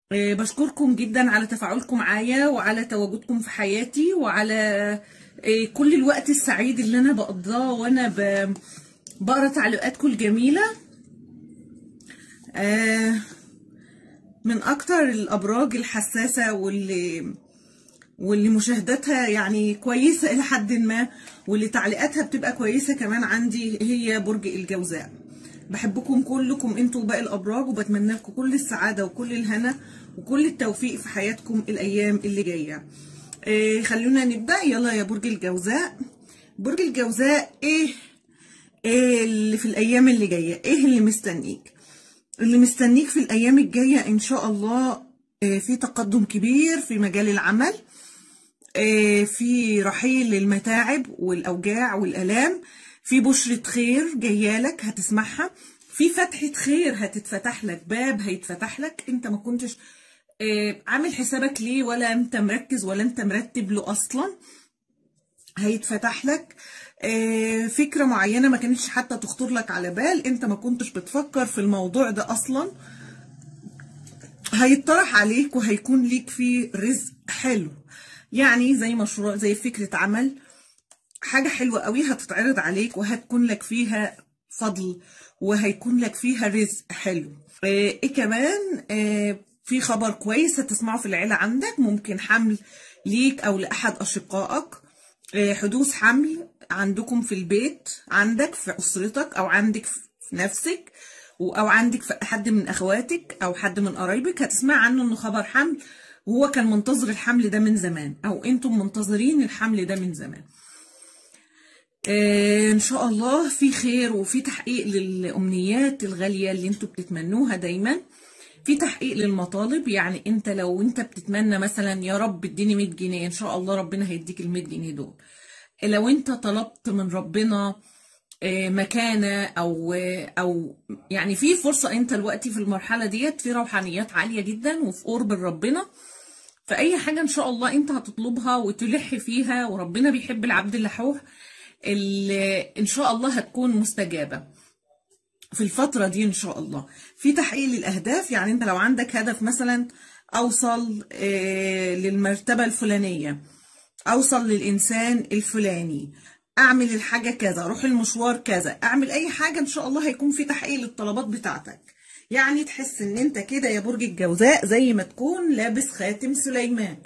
آه، بشكركم جدا على تفاعلكم معايا وعلى تواجدكم في حياتي وعلى آه، كل الوقت السعيد اللي انا بقضاه وانا ب- بقرا تعليقاتكم الجميله آه، من اكتر الابراج الحساسه واللي واللي مشاهداتها يعني كويسه الى حد ما واللي تعليقاتها بتبقى كويسه كمان عندي هي برج الجوزاء بحبكم كلكم انتوا وباقي الابراج وبتمنى لكم كل السعاده وكل الهنا وكل التوفيق في حياتكم الايام اللي جايه إيه خلونا نبدا يلا يا برج الجوزاء برج الجوزاء ايه ايه اللي في الايام اللي جايه ايه اللي مستنيك اللي مستنيك في الايام الجايه ان شاء الله إيه في تقدم كبير في مجال العمل آه، في رحيل المتاعب والأوجاع والآلام في بشرة خير جايالك هتسمعها في فتحة خير هتتفتح لك باب هيتفتح لك انت ما كنتش آه، عامل حسابك ليه ولا انت مركز ولا انت مرتب له اصلا هيتفتح لك آه، فكرة معينة ما كانتش حتى تخطر لك على بال انت ما كنتش بتفكر في الموضوع ده اصلا هيطرح عليك وهيكون ليك فيه رزق حلو يعني زي مشروع زي فكرة عمل حاجة حلوة قوي هتتعرض عليك وهتكون لك فيها فضل وهيكون لك فيها رزق حلو آه، ايه كمان آه، في خبر كويس هتسمعه في العيلة عندك ممكن حمل ليك او لأحد أشقائك آه، حدوث حمل عندكم في البيت عندك في أسرتك أو عندك في نفسك و- أو عندك في حد من أخواتك أو حد من قرايبك هتسمع عنه إنه خبر حمل وهو كان منتظر الحمل ده من زمان أو أنتم منتظرين الحمل ده من زمان آه، ان شاء الله في خير وفي تحقيق للامنيات الغاليه اللي انتوا بتتمنوها دايما في تحقيق للمطالب يعني انت لو انت بتتمنى مثلا يا رب اديني 100 جنيه ان شاء الله ربنا هيديك ال 100 جنيه دول لو انت طلبت من ربنا آه، مكانه او او يعني في فرصه انت دلوقتي في المرحله ديت في روحانيات عاليه جدا وفي قرب ربنا فأي حاجة إن شاء الله أنت هتطلبها وتلح فيها وربنا بيحب العبد اللحوح اللي إن شاء الله هتكون مستجابة في الفترة دي إن شاء الله في تحقيق للأهداف يعني أنت لو عندك هدف مثلا أوصل آه، للمرتبة الفلانية أوصل للإنسان الفلاني أعمل الحاجة كذا أروح المشوار كذا أعمل أي حاجة إن شاء الله هيكون في تحقيق للطلبات بتاعتك يعني تحس إن أنت كده يا برج الجوزاء زي ما تكون لابس خاتم سليمان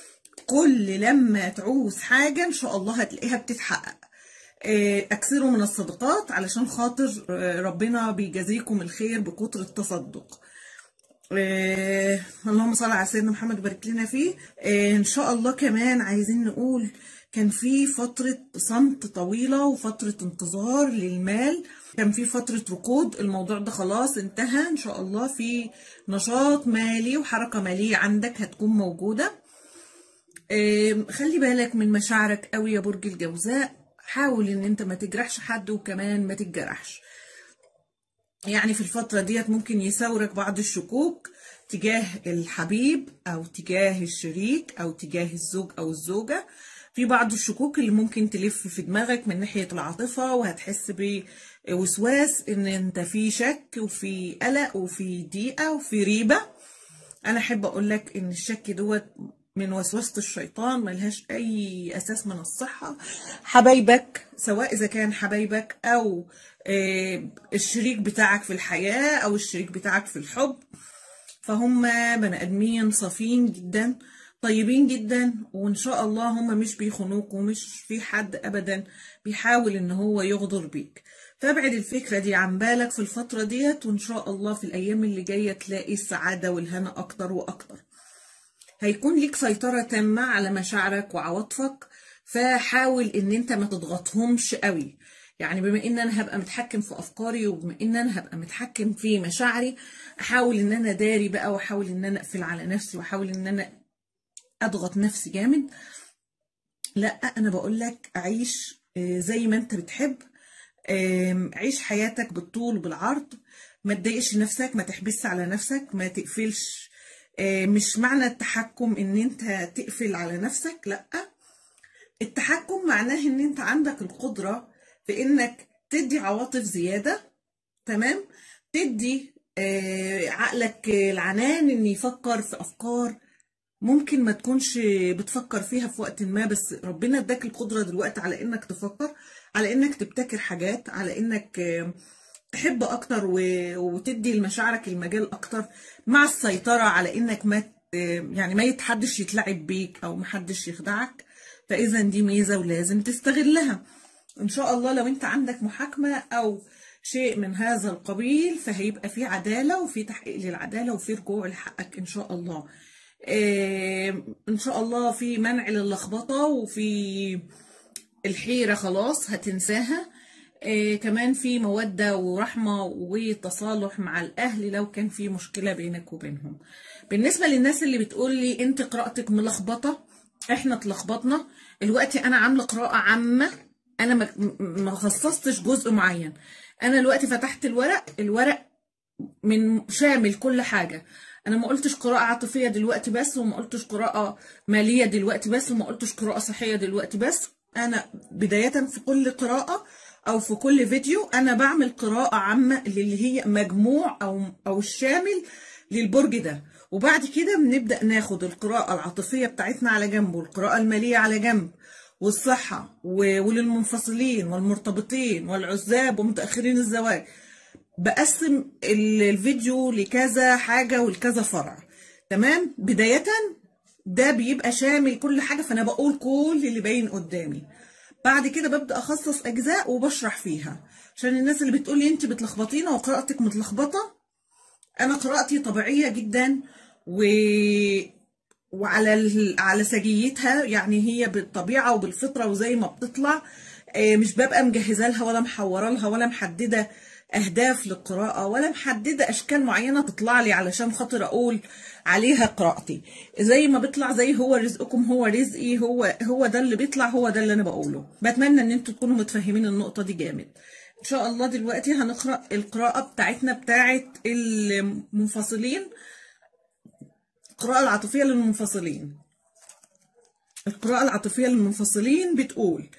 كل لما تعوز حاجة إن شاء الله هتلاقيها بتتحقق آه، أكثروا من الصدقات علشان خاطر آه، ربنا بيجازيكم الخير بكتر التصدق آه، اللهم صل على سيدنا محمد وبارك لنا فيه آه، ان شاء الله كمان عايزين نقول كان في فترة صمت طويلة وفترة انتظار للمال كان في فترة ركود الموضوع ده خلاص انتهى ان شاء الله في نشاط مالي وحركة مالية عندك هتكون موجودة آم، خلي بالك من مشاعرك قوي يا برج الجوزاء حاول ان انت ما تجرحش حد وكمان ما تتجرحش يعني في الفترة ديت ممكن يثورك بعض الشكوك تجاه الحبيب أو تجاه الشريك أو تجاه الزوج أو الزوجة في بعض الشكوك اللي ممكن تلف في دماغك من ناحية العاطفة وهتحس بوسواس إن أنت في شك وفي قلق وفي ضيقة وفي ريبة أنا أحب أقول لك إن الشك دوت من وسوسة الشيطان ملهاش أي أساس من الصحة حبايبك سواء إذا كان حبايبك أو آه، الشريك بتاعك في الحياة أو الشريك بتاعك في الحب فهم بني آدمين صافيين جدا طيبين جدا وإن شاء الله هم مش بيخونوك ومش في حد أبدا بيحاول إن هو يغدر بيك فابعد الفكرة دي عن بالك في الفترة ديت وإن شاء الله في الأيام اللي جاية تلاقي السعادة والهنا أكتر وأكتر هيكون ليك سيطرة تامة على مشاعرك وعواطفك فحاول ان انت ما تضغطهمش قوي يعني بما ان انا هبقى متحكم في افكاري وبما ان انا هبقى متحكم في مشاعري احاول ان انا داري بقى واحاول ان انا اقفل على نفسي واحاول ان انا اضغط نفسي جامد لا انا بقول لك عيش آه، زي ما انت بتحب آم، عيش حياتك بالطول وبالعرض ما تضايقش نفسك ما تحبسش على نفسك ما تقفلش آه، مش معنى التحكم ان انت تقفل على نفسك لا التحكم معناه ان انت عندك القدرة في انك تدي عواطف زيادة تمام تدي آه، عقلك العنان ان يفكر في افكار ممكن ما تكونش بتفكر فيها في وقت ما بس ربنا اداك القدرة دلوقتي على انك تفكر على انك تبتكر حاجات على انك آه، تحب اكتر و- وتدي لمشاعرك المجال اكتر مع السيطرة على انك ما ت- يعني ما يتحدش يتلعب بيك او محدش يخدعك فاذا دي ميزة ولازم تستغلها ان شاء الله لو انت عندك محاكمة او شيء من هذا القبيل فهيبقى في عدالة وفي تحقيق للعدالة وفي رجوع لحقك ان شاء الله آه، ان شاء الله في منع للخبطة وفي الحيرة خلاص هتنساها آه كمان في مودة ورحمة وتصالح مع الأهل لو كان في مشكلة بينك وبينهم بالنسبة للناس اللي بتقول لي انت قراءتك ملخبطة احنا اتلخبطنا دلوقتي انا عاملة قراءة عامة انا ما ما خصصتش جزء معين انا دلوقتي فتحت الورق الورق من شامل كل حاجة انا ما قلتش قراءة عاطفية دلوقتي بس وما قلتش قراءة مالية دلوقتي بس وما قلتش قراءة صحية دلوقتي بس انا بداية في كل قراءة او في كل فيديو انا بعمل قراءة عامة اللي هي مجموع او او الشامل للبرج ده وبعد كده بنبدأ ناخد القراءة العاطفية بتاعتنا على جنب والقراءة المالية على جنب والصحة و- وللمنفصلين والمرتبطين والعزاب ومتأخرين الزواج بقسم ال- الفيديو لكذا حاجة ولكذا فرع تمام بداية ده بيبقى شامل كل حاجة فأنا بقول كل اللي باين قدامي بعد كده ببدأ أخصص أجزاء وبشرح فيها عشان الناس اللي بتقول لي أنت بتلخبطينا وقراءتك متلخبطة أنا قراءتي طبيعية جدا و وعلى ال... على سجيتها يعني هي بالطبيعة وبالفطرة وزي ما بتطلع آه، مش ببقى مجهزة لها ولا محورة لها ولا محددة أهداف للقراءة ولا محددة أشكال معينة تطلع لي علشان خاطر أقول عليها قراءتي زي ما بيطلع زي هو رزقكم هو رزقي هو هو ده اللي بيطلع هو ده اللي أنا بقوله بتمنى إن انتوا تكونوا متفهمين النقطة دي جامد إن شاء الله دلوقتي هنقرأ القراءة بتاعتنا بتاعت المنفصلين القراءة العاطفية للمنفصلين القراءة العاطفية للمنفصلين بتقول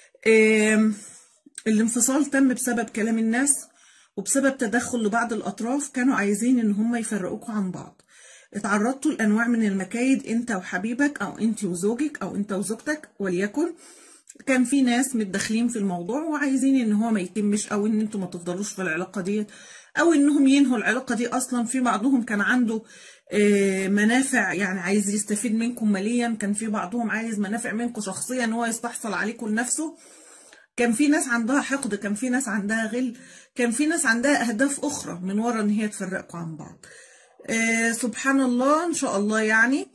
آم، الانفصال تم بسبب كلام الناس وبسبب تدخل لبعض الأطراف كانوا عايزين إن هم يفرقوكوا عن بعض اتعرضتوا لأنواع من المكايد أنت وحبيبك أو أنت وزوجك أو أنت وزوجتك وليكن كان في ناس متداخلين في الموضوع وعايزين ان هو ما يتمش او ان انتوا ما تفضلوش في العلاقه دي او انهم ينهوا العلاقه دي اصلا في بعضهم كان عنده آه، منافع يعني عايز يستفيد منكم ماليا كان في بعضهم عايز منافع منكم شخصيا ان هو يستحصل عليكم لنفسه كان في ناس عندها حقد كان في ناس عندها غل كان في ناس عندها اهداف اخرى من ورا ان هي تفرقكم عن بعض آه، سبحان الله ان شاء الله يعني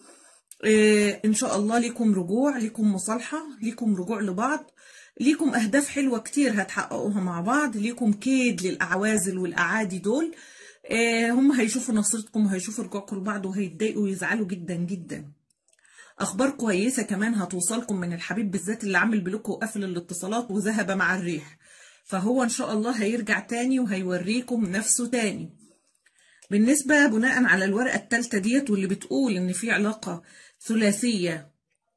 آه، ان شاء الله ليكم رجوع ليكم مصالحة ليكم رجوع لبعض ليكم اهداف حلوة كتير هتحققوها مع بعض ليكم كيد للاعوازل والاعادي دول آه، هم هيشوفوا نصرتكم وهيشوفوا رجوعكم لبعض وهيتضايقوا ويزعلوا جدا جدا اخبار كويسة كمان هتوصلكم من الحبيب بالذات اللي عامل بلوك وقافل الاتصالات وذهب مع الريح فهو ان شاء الله هيرجع تاني وهيوريكم نفسه تاني بالنسبة بناء على الورقة التالتة ديت واللي بتقول إن في علاقة ثلاثية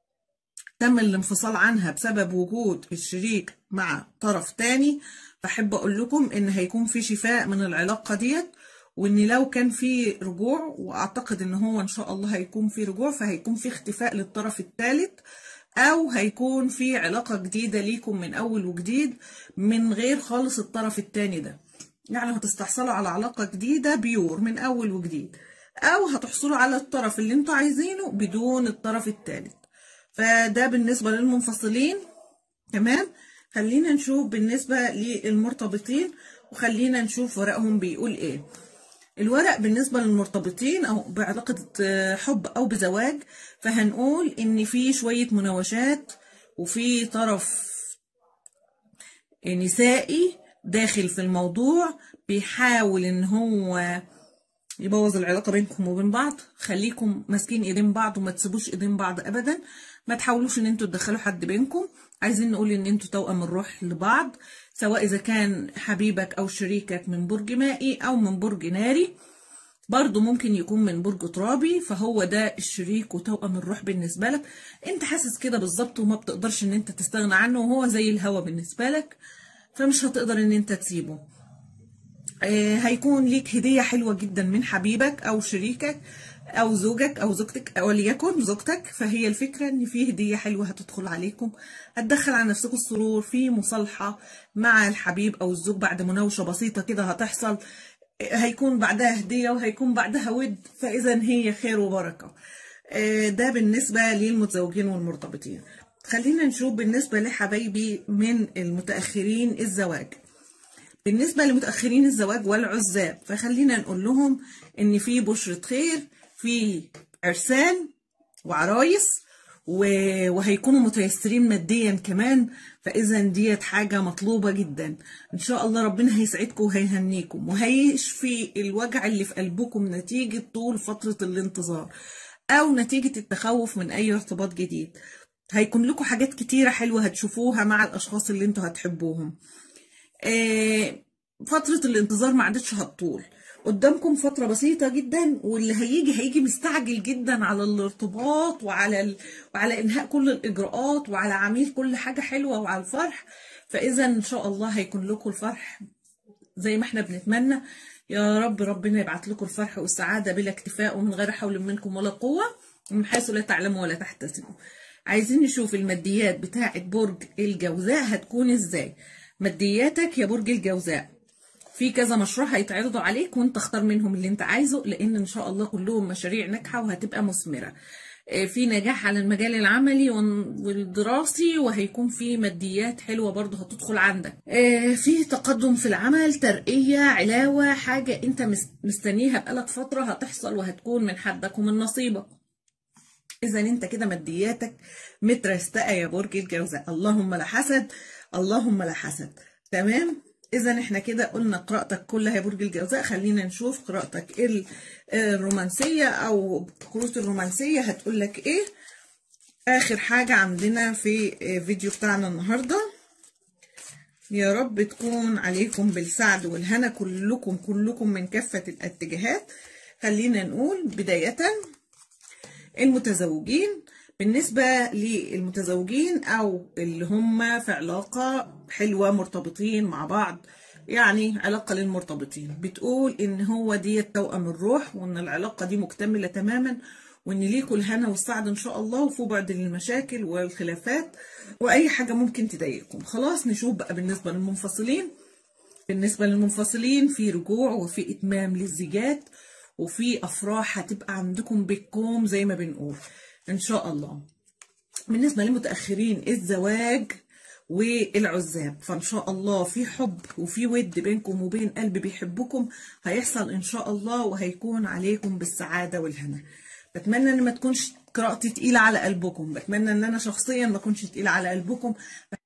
تم الانفصال عنها بسبب وجود الشريك مع طرف تاني فأحب أقول لكم إن هيكون في شفاء من العلاقة ديت وإن لو كان في رجوع وأعتقد إن هو إن شاء الله هيكون في رجوع فهيكون في اختفاء للطرف الثالث أو هيكون في علاقة جديدة ليكم من أول وجديد من غير خالص الطرف التاني ده يعني هتستحصلوا على علاقة جديدة بيور من أول وجديد أو هتحصلوا على الطرف اللي انتوا عايزينه بدون الطرف الثالث فده بالنسبة للمنفصلين تمام خلينا نشوف بالنسبة للمرتبطين وخلينا نشوف ورقهم بيقول ايه الورق بالنسبة للمرتبطين أو بعلاقة آه، حب أو بزواج فهنقول إن في شوية مناوشات وفي طرف نسائي داخل في الموضوع بيحاول ان هو يبوظ العلاقة بينكم وبين بعض خليكم ماسكين ايدين بعض وما تسيبوش ايدين بعض ابدا ما تحاولوش ان انتوا تدخلوا حد بينكم عايزين نقول ان انتوا توأم الروح لبعض سواء اذا كان حبيبك او شريكك من برج مائي او من برج ناري برضه ممكن يكون من برج ترابي فهو ده الشريك وتوأم الروح بالنسبة لك انت حاسس كده بالظبط وما بتقدرش ان انت تستغنى عنه وهو زي الهوا بالنسبة لك فمش هتقدر ان انت تسيبه آه، هيكون ليك هدية حلوة جدا من حبيبك أو شريكك أو زوجك أو زوجتك أو وليكن زوجتك فهي الفكرة إن في هدية حلوة هتدخل عليكم هتدخل على نفسكم السرور في مصالحة مع الحبيب أو الزوج بعد مناوشة بسيطة كده هتحصل آه، هيكون بعدها هدية وهيكون بعدها ود فإذا هي خير وبركة آه، ده بالنسبة للمتزوجين والمرتبطين خلينا نشوف بالنسبة لحبايبي من المتأخرين الزواج بالنسبة لمتأخرين الزواج والعزاب فخلينا نقول لهم إن في بشرة خير في عرسان وعرايس و- وهيكونوا متيسرين ماديا كمان فإذا ديت حاجة مطلوبة جدا إن شاء الله ربنا هيسعدكم وهيهنيكم وهيشفي الوجع اللي في قلبكم نتيجة طول فترة الانتظار أو نتيجة التخوف من أي ارتباط جديد هيكون لكم حاجات كتيرة حلوة هتشوفوها مع الأشخاص اللي انتوا هتحبوهم آه، فترة الانتظار ما عادتش هتطول قدامكم فترة بسيطة جدا واللي هيجي هيجي مستعجل جدا على الارتباط وعلى ال... وعلى انهاء كل الاجراءات وعلى عميل كل حاجة حلوة وعلى الفرح فاذا ان شاء الله هيكون لكم الفرح زي ما احنا بنتمنى يا رب ربنا يبعت لكم الفرح والسعادة بلا اكتفاء ومن غير حول منكم ولا قوة ومن حيث لا تعلموا ولا تحتسبوا عايزين نشوف الماديات بتاعة برج الجوزاء هتكون ازاي مادياتك يا برج الجوزاء في كذا مشروع هيتعرضوا عليك وانت اختار منهم اللي انت عايزه لان ان شاء الله كلهم مشاريع ناجحه وهتبقى مثمره آه، في نجاح على المجال العملي والن- والدراسي وهيكون في ماديات حلوه برضه هتدخل عندك آه، في تقدم في العمل ترقيه علاوه حاجه انت مس- مستنيها بقالك فتره هتحصل وهتكون من حدك ومن نصيبك اذا انت كده مادياتك مترستقه يا برج الجوزاء اللهم لا حسد اللهم لا حسد تمام اذا احنا كده قلنا قراءتك كلها يا برج الجوزاء خلينا نشوف قراءتك ال- الرومانسيه او كروت الرومانسيه هتقول لك ايه اخر حاجه عندنا في فيديو بتاعنا النهارده يا رب تكون عليكم بالسعد والهنا كلكم كلكم من كافه الاتجاهات خلينا نقول بدايه المتزوجين بالنسبة للمتزوجين أو اللي هم في علاقة حلوة مرتبطين مع بعض يعني علاقة للمرتبطين بتقول إن هو دي توأم الروح وإن العلاقة دي مكتملة تماما وإن ليكوا الهنا والسعد إن شاء الله وفي بعد للمشاكل والخلافات وأي حاجة ممكن تضايقكم خلاص نشوف بقى بالنسبة للمنفصلين بالنسبة للمنفصلين في رجوع وفي إتمام للزيجات وفي أفراح هتبقى عندكم بالكوم زي ما بنقول إن شاء الله بالنسبة للمتأخرين الزواج والعزاب فإن شاء الله في حب وفي ود بينكم وبين قلب بيحبكم هيحصل إن شاء الله وهيكون عليكم بالسعادة والهنا بتمنى ان ما تكونش قراءتي تقيلة على قلبكم بتمنى ان انا شخصيا ما اكونش تقيلة على قلبكم